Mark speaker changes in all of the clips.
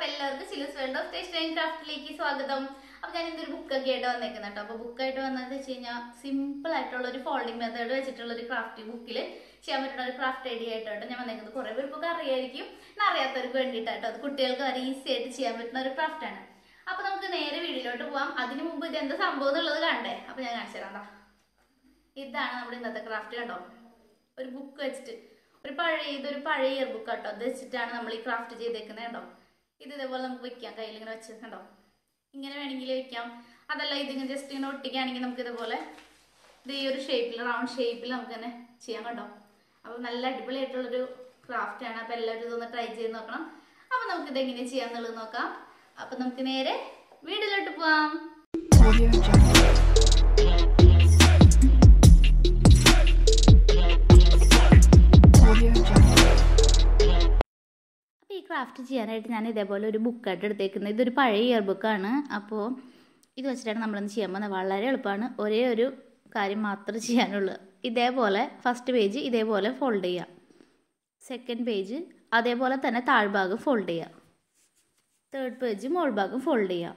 Speaker 1: അപ്പൊ എല്ലാവർക്കും ചിലസ് വേൾഡ് ഓഫ് ടേസ്റ്റ് ആൻഡ് ക്രാഫ്റ്റിലേക്ക് സ്വാഗതം അപ്പൊ ഞാൻ ഇന്നൊരു ബുക്കൊക്കെ ആയിട്ട് വന്നേക്കുന്നത് കേട്ടോ അപ്പൊ ബുക്കായിട്ട് വന്നതെന്ന് വെച്ച് കഴിഞ്ഞാൽ സിമ്പിൾ ആയിട്ടുള്ള ഒരു ഫോൾഡിംഗ് മെത്തേഡ് വെച്ചിട്ടുള്ള ഒരു ക്രാഫ്റ്റ് ബുക്കിൽ ചെയ്യാൻ പറ്റുന്ന ഒരു ക്രാഫ്റ്റ് ഐഡിയ ആയിട്ടോ ഞാൻ വന്നേക്കുന്നത് കുറെ പേർക്കൊക്കെ അറിയായിരിക്കും എന്നാൽ അറിയാത്തവർക്ക് വേണ്ടിയിട്ടാട്ടോ അത് കുട്ടികൾക്ക് വളരെ ഈസി ആയിട്ട് ചെയ്യാൻ പറ്റുന്ന ഒരു ക്രാഫ്റ്റ് ആണ് അപ്പൊ നമുക്ക് നേരെ വീഡിയോയിലോട്ട് പോവാം അതിന് മുമ്പ് ഇത് എന്താ സംഭവം എന്നുള്ളത് കണ്ടേ അപ്പൊ ഞാൻ കാണിച്ചു തരാം ദാ. ഇതാണ് നമ്മുടെ ഇന്നത്തെ ക്രാഫ്റ്റ് കണ്ടോ ഒരു ബുക്ക് വെച്ചിട്ട് ഒരു പഴയ ഇതൊരു പഴയ ഇയർ ബുക്ക് കേട്ടോ അത് വെച്ചിട്ടാണ് നമ്മൾ ഈ ക്രാഫ്റ്റ് ചെയ്തേക്കുന്നത് കേട്ടോ ഇത് ഇതേപോലെ നമുക്ക് വെക്കാം കയ്യിൽ ഇങ്ങനെ വെച്ച് കണ്ടോ ഇങ്ങനെ വേണമെങ്കിൽ വെക്കാം അതല്ല ഇതിങ്ങനെ ജസ്റ്റ് ഇങ്ങനെ ഒട്ടിക്കുകയാണെങ്കിൽ നമുക്ക് ഇതുപോലെ ഇത് ഈ ഒരു ഷേപ്പിൽ റൗണ്ട് ഷേപ്പിൽ നമുക്ക് തന്നെ ചെയ്യാൻ കേട്ടോ അപ്പോൾ നല്ല അടിപൊളിയായിട്ടുള്ളൊരു ക്രാഫ്റ്റ് ആണ് അപ്പോൾ എല്ലാവരും ഇതൊന്ന് ട്രൈ ചെയ്ത് നോക്കണം അപ്പോൾ നമുക്ക് ഇത് എങ്ങനെ ചെയ്യാന്നുള്ളത് നോക്കാം അപ്പോൾ നമുക്ക് നേരെ വീട്ടിലോട്ട് പോവാം
Speaker 2: Audio Jungle. Audio Jungle.
Speaker 1: അപ്പോൾ ഈ ക്രാഫ്റ്റ് ചെയ്യാനായിട്ട് ഞാൻ ഇതേപോലെ ഒരു ബുക്കായിട്ട് എടുത്തേക്കുന്നത് ഇതൊരു പഴയ ഇയർ ബുക്കാണ് അപ്പോൾ ഇത് വെച്ചിട്ടാണ് നമ്മളൊന്ന് ചെയ്യാൻ പോകുന്നത് വളരെ എളുപ്പമാണ് ഒരേ ഒരു കാര്യം മാത്രമേ ചെയ്യാനുള്ളൂ ഇതേപോലെ ഫസ്റ്റ് പേജ് ഇതേപോലെ ഫോൾഡ് ചെയ്യുക സെക്കൻഡ് പേജ് അതേപോലെ തന്നെ താഴ്ഭാഗം ഫോൾഡ് ചെയ്യുക തേർഡ് പേജ് മോൾ ഭാഗം ഫോൾഡ് ചെയ്യുക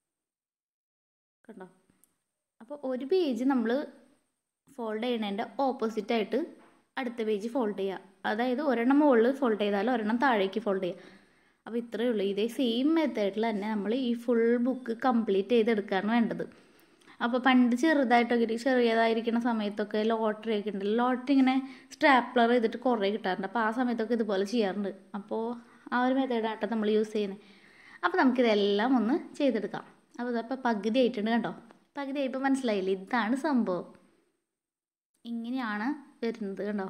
Speaker 1: കണ്ടോ അപ്പോൾ ഒരു പേജ് നമ്മൾ ഫോൾഡ് ചെയ്യണതിൻ്റെ ഓപ്പോസിറ്റായിട്ട് അടുത്ത പേജ് ഫോൾഡ് ചെയ്യുക അതായത് ഒരെണ്ണം മുകളിൽ ഫോൾഡ് ചെയ്താൽ ഒരെണ്ണം താഴേക്ക് ഫോൾഡ് ചെയ്യുക അപ്പോൾ ഇത്രയേ ഉള്ളൂ ഇതേ സെയിം മെത്തേഡിൽ തന്നെ നമ്മൾ ഈ ഫുൾ ബുക്ക് കംപ്ലീറ്റ് ചെയ്തെടുക്കുകയാണ് വേണ്ടത് അപ്പോൾ പണ്ട് ചെറുതായിട്ടൊക്കെ ചെറിയതായിരിക്കുന്ന സമയത്തൊക്കെ ലോട്ടറി ഒക്കെ ഉണ്ടല്ലോ ലോട്ടറി ഇങ്ങനെ സ്ട്രാപ്ലർ ചെയ്തിട്ട് കുറേ കിട്ടാറുണ്ട് അപ്പോൾ ആ സമയത്തൊക്കെ ഇതുപോലെ ചെയ്യാറുണ്ട് അപ്പോൾ ആ ഒരു മെത്തേഡാട്ടോ നമ്മൾ യൂസ് ചെയ്യുന്നത് അപ്പോൾ നമുക്കിതെല്ലാം ഒന്ന് ചെയ്തെടുക്കാം അപ്പോൾ ഇതപ്പോൾ പകുതി ആയിട്ടുണ്ട് കണ്ടോ പകുതി ആയപ്പോൾ മനസ്സിലായില്ലേ ഇതാണ് സംഭവം ഇങ്ങനെയാണ് വരുന്നത് കണ്ടോ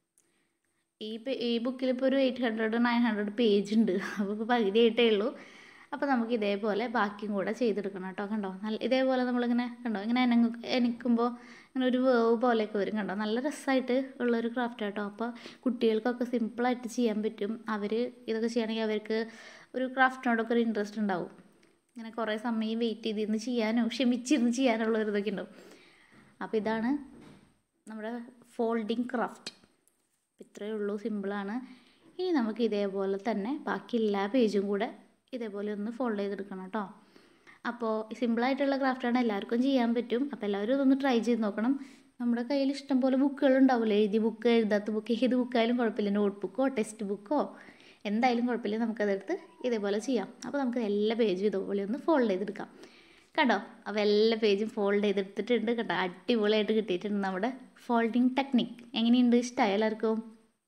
Speaker 1: ഈ പേ- ഈ ബുക്കിൽ ഇപ്പോൾ ഒരു eight hundred nine hundred page ഉണ്ട് അപ്പോൾ ഇപ്പോൾ പകുതി ആയിട്ടേ ഉള്ളൂ അപ്പോൾ നമുക്ക് ഇതേപോലെ ബാക്കിയും കൂടെ ചെയ്തെടുക്കണം കേട്ടോ കണ്ടോ നല്ല ഇതേപോലെ നമ്മളിങ്ങനെ കണ്ടോ ഇങ്ങനെ എനങ്ങ എനിക്കുമ്പോൾ ഇങ്ങനെ ഒരു വേവ് പോലെയൊക്കെ വരും കണ്ടോ നല്ല രസമായിട്ട് ഉള്ളൊരു ക്രാഫ്റ്റ് കേട്ടോ അപ്പോൾ കുട്ടികൾക്കൊക്കെ സിമ്പിളായിട്ട് ചെയ്യാൻ പറ്റും അവർ ഇതൊക്കെ ചെയ്യണമെങ്കിൽ അവർക്ക് ഒരു ക്രാഫ്റ്റിനോടൊക്കെ ഒരു ഇൻട്രസ്റ്റ് ഉണ്ടാവും ഇങ്ങനെ കുറേ സമയം വെയിറ്റ് ചെയ്തിരുന്ന് ചെയ്യാനോ ക്ഷമിച്ചിരുന്ന് ചെയ്യാനുള്ള ഒരു ഇതൊക്കെ ഉണ്ടാവും അപ്പോൾ ഇതാണ് നമ്മുടെ ഫോൾഡിങ് ക്രാഫ്റ്റ് ഇത്രയേ ഉള്ളൂ സിമ്പിളാണ് ഇനി നമുക്ക് ഇതേപോലെ തന്നെ ബാക്കി എല്ലാ പേജും കൂടെ ഇതേപോലെ ഒന്ന് ഫോൾഡ് ചെയ്തെടുക്കണം കേട്ടോ അപ്പോൾ സിമ്പിളായിട്ടുള്ള ക്രാഫ്റ്റാണ് എല്ലാവർക്കും ചെയ്യാൻ പറ്റും അപ്പോൾ എല്ലാവരും ഇതൊന്ന് ട്രൈ ചെയ്ത് നോക്കണം നമ്മുടെ കയ്യിൽ ഇഷ്ടംപോലെ ബുക്കുകൾ ഉണ്ടാവില്ലേ എഴുതിയ ബുക്ക് എഴുതാത്ത ബുക്ക് ഏത് ബുക്കായാലും കുഴപ്പമില്ല നോട്ട് ബുക്കോ ടെക്സ്റ്റ് ബുക്കോ എന്തായാലും കുഴപ്പമില്ല നമുക്കതെടുത്ത് ഇതേപോലെ ചെയ്യാം അപ്പോൾ നമുക്ക് എല്ലാ പേജും ഇതുപോലെ ഒന്ന് ഫോൾഡ് ചെയ്തെടുക്കാം കണ്ടോ അപ്പോൾ എല്ലാ പേജും ഫോൾഡ് ചെയ്തെടുത്തിട്ടുണ്ട് കേട്ടോ അടിപൊളിയായിട്ട് കിട്ടിയിട്ടുണ്ട് നമ്മുടെ ഫോൾഡിങ് ടെക്നിക് എങ്ങനെയുണ്ട് ഇഷ്ടമായി എല്ലാവർക്കും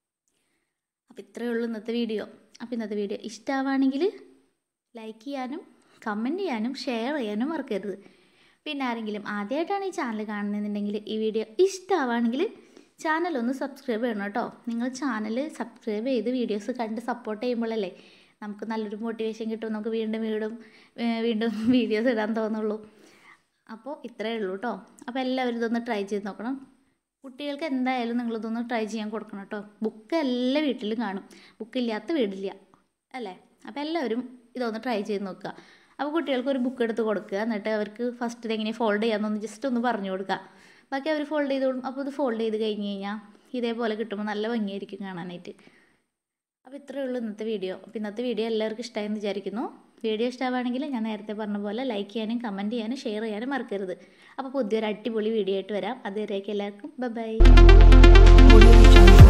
Speaker 1: അപ്പോൾ ഇത്രയേ ഉള്ളൂ ഇന്നത്തെ വീഡിയോ അപ്പോൾ ഇന്നത്തെ വീഡിയോ ഇഷ്ടമാവുകയാണെങ്കിൽ ലൈക്ക് ചെയ്യാനും കമൻറ്റ് ചെയ്യാനും ഷെയർ ചെയ്യാനും മറക്കരുത് പിന്നെ ആരെങ്കിലും ആദ്യമായിട്ടാണ് ഈ ചാനൽ കാണുന്നതെന്നുണ്ടെങ്കിൽ ഈ വീഡിയോ ഇഷ്ടമാവുകയാണെങ്കിൽ ചാനൽ ഒന്ന് സബ്സ്ക്രൈബ് ചെയ്യണം കേട്ടോ നിങ്ങൾ ചാനൽ സബ്സ്ക്രൈബ് ചെയ്ത് വീഡിയോസ് കണ്ട് സപ്പോർട്ട് ചെയ്യുമ്പോഴല്ലേ നമുക്ക് നല്ലൊരു മോട്ടിവേഷൻ കിട്ടും നമുക്ക് വീണ്ടും വീണ്ടും ഏർ വീണ്ടും വീഡിയോസ് ഇടാൻ തോന്നുള്ളൂ അപ്പോൾ ഇത്രയേ ഉള്ളൂ കേട്ടോ അപ്പോൾ എല്ലാവരും ഇതൊന്ന് ട്രൈ ചെയ്ത് നോക്കണം കുട്ടികൾക്ക് എന്തായാലും നിങ്ങളിതൊന്ന് ട്രൈ ചെയ്യാൻ കൊടുക്കണം കേട്ടോ ബുക്ക് എല്ലാ വീട്ടിലും കാണും ബുക്കില്ലാത്ത വീടില്ല അല്ലേ അപ്പോൾ എല്ലാവരും ഇതൊന്ന് ട്രൈ ചെയ്ത് നോക്കുക അപ്പോൾ കുട്ടികൾക്ക് ഒരു ബുക്ക് എടുത്ത് കൊടുക്കുക എന്നിട്ട് അവർക്ക് ഫസ്റ്റ് ഇതെങ്ങനെ ഫോൾഡ് ചെയ്യാമെന്നൊന്ന് ജസ്റ്റ് ഒന്ന് പറഞ്ഞു കൊടുക്കുക ബാക്കി അവർ ഫോൾഡ് ചെയ്തോളും അപ്പോൾ ഇത് ഫോൾഡ് ചെയ്ത് കഴിഞ്ഞ് കഴിഞ്ഞാൽ ഇതേപോലെ കിട്ടുമ്പോൾ നല്ല ഭംഗിയായിരിക്കും കാണാനായിട്ട് അപ്പോൾ ഇത്രയേ ഉള്ളൂ ഇന്നത്തെ വീഡിയോ അപ്പോൾ ഇന്നത്തെ വീഡിയോ എല്ലാവർക്കും ഇഷ്ടമായെന്ന് വിചാരിക്കുന്നു വീഡിയോ ഇഷ്ടമാണെങ്കിൽ ഞാൻ നേരത്തെ പറഞ്ഞ പോലെ ലൈക്ക് ചെയ്യാനും കമൻറ്റ് ചെയ്യാനും ഷെയർ ചെയ്യാനും മറക്കരുത് അപ്പോൾ പുതിയൊരു അടിപൊളി വീഡിയോ ആയിട്ട് വരാം അതുവരേക്കും എല്ലാവർക്കും ബൈ
Speaker 2: Audio Jungle.